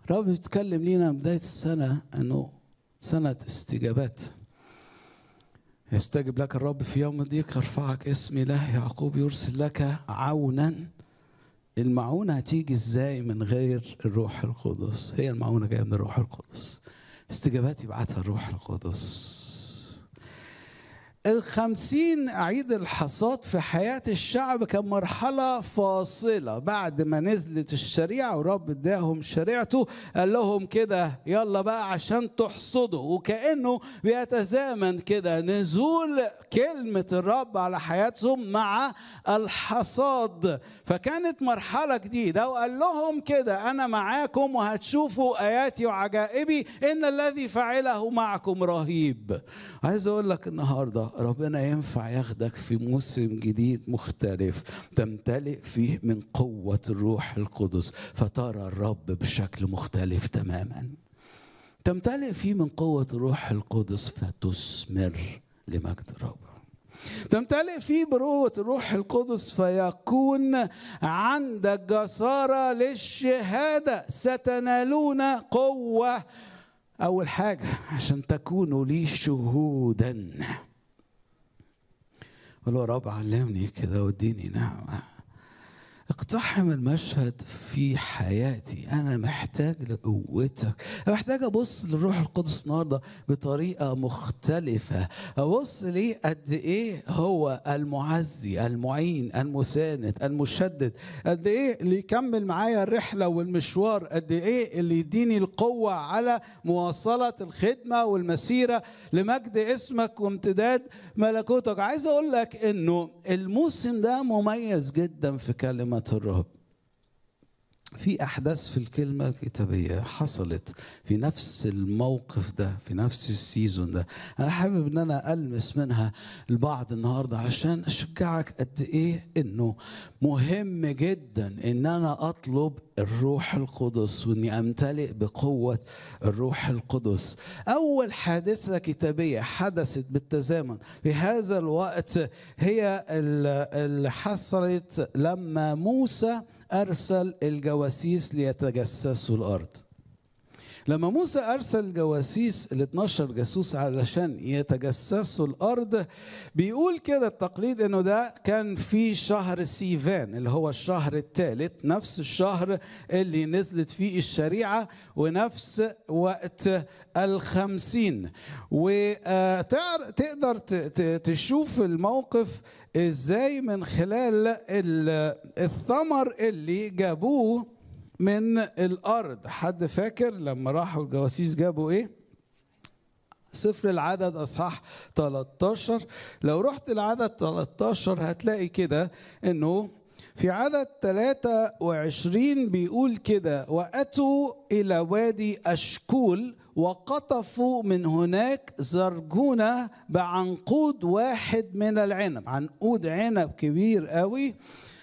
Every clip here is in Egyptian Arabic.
رب بيتكلم لينا بداية السنة أنه سنة استجابات يستجب لك الرب في يوم الضيق يرفعك اسم إله يعقوب يرسل لك عونا المعونة هتيجي ازاي من غير الروح القدس هي المعونة جاية من الروح القدس استجابات يبعتها الروح القدس الخمسين عيد الحصاد في حياة الشعب كان مرحلة فاصلة بعد ما نزلت الشريعة ورب اداهم شريعته قال لهم كده يلا بقى عشان تحصدوا وكأنه بيتزامن كده نزول كلمة الرب على حياتهم مع الحصاد فكانت مرحلة جديدة وقال لهم كده أنا معاكم وهتشوفوا آياتي وعجائبي إن الذي فعله معكم رهيب عايز أقول لك النهاردة ربنا ينفع ياخدك في موسم جديد مختلف تمتلئ فيه من قوة الروح القدس فترى الرب بشكل مختلف تماما تمتلئ فيه من قوة الروح القدس فتثمر لمجد الرب تمتلئ فيه بروة الروح القدس فيكون عندك جسارة للشهادة ستنالون قوة أول حاجة عشان تكونوا لي شهودا ولو رب علمني كده واديني نعمة اقتحم المشهد في حياتي انا محتاج لقوتك أنا محتاج ابص للروح القدس النهارده بطريقه مختلفه ابص ليه قد ايه هو المعزي المعين المساند المشدد قد ايه اللي يكمل معايا الرحله والمشوار قد ايه اللي يديني القوه على مواصله الخدمه والمسيره لمجد اسمك وامتداد ملكوتك عايز اقول لك انه الموسم ده مميز جدا في كلمه الرب في احداث في الكلمه الكتابيه حصلت في نفس الموقف ده في نفس السيزون ده انا حابب ان انا المس منها البعض النهارده علشان اشجعك قد ايه انه مهم جدا ان انا اطلب الروح القدس واني امتلئ بقوه الروح القدس اول حادثه كتابيه حدثت بالتزامن في هذا الوقت هي اللي حصلت لما موسى أرسل الجواسيس ليتجسسوا الأرض لما موسى أرسل الجواسيس ال 12 جاسوس علشان يتجسسوا الأرض بيقول كده التقليد إنه ده كان في شهر سيفان اللي هو الشهر الثالث نفس الشهر اللي نزلت فيه الشريعة ونفس وقت الخمسين وتقدر تشوف الموقف ازاي من خلال الثمر اللي جابوه من الارض حد فاكر لما راحوا الجواسيس جابوا ايه سفر العدد اصحاح 13 لو رحت العدد 13 هتلاقي كده انه في عدد 23 بيقول كده واتوا الى وادي اشكول وقطفوا من هناك زرجونة بعنقود واحد من العنب عنقود عنب كبير قوي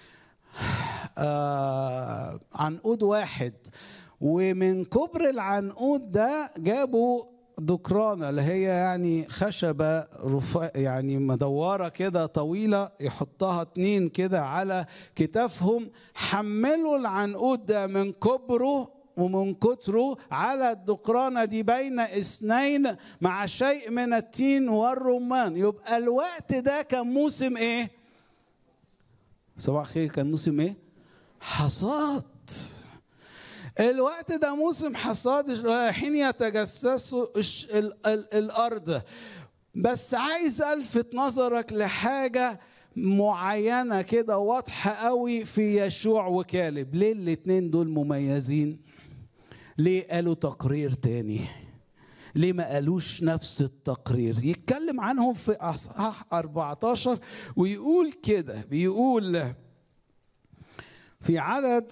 آه عنقود واحد ومن كبر العنقود ده جابوا دكرانة اللي هي يعني خشبة رفا يعني مدورة كده طويلة يحطها اتنين كده على كتافهم حملوا العنقود ده من كبره ومن كتره على الدقرانة دي بين اثنين مع شيء من التين والرمان يبقى الوقت ده كان موسم ايه صباح الخير كان موسم ايه حصاد الوقت ده موسم حصاد رايحين يتجسسوا الارض بس عايز الفت نظرك لحاجه معينه كده واضحه قوي في يشوع وكالب ليه الاتنين دول مميزين ليه قالوا تقرير تاني ليه ما قالوش نفس التقرير يتكلم عنهم في اصحاح 14 ويقول كده بيقول في عدد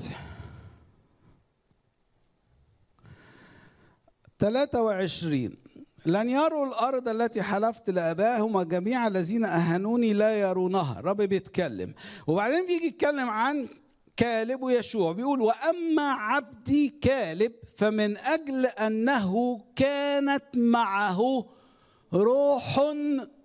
23 لن يروا الأرض التي حلفت لآبائهم وجميع الذين أهانوني لا يرونها رب بيتكلم وبعدين بيجي يتكلم عن كالب ويشوع بيقول وأما عبدي كالب فمن أجل أنه كانت معه روح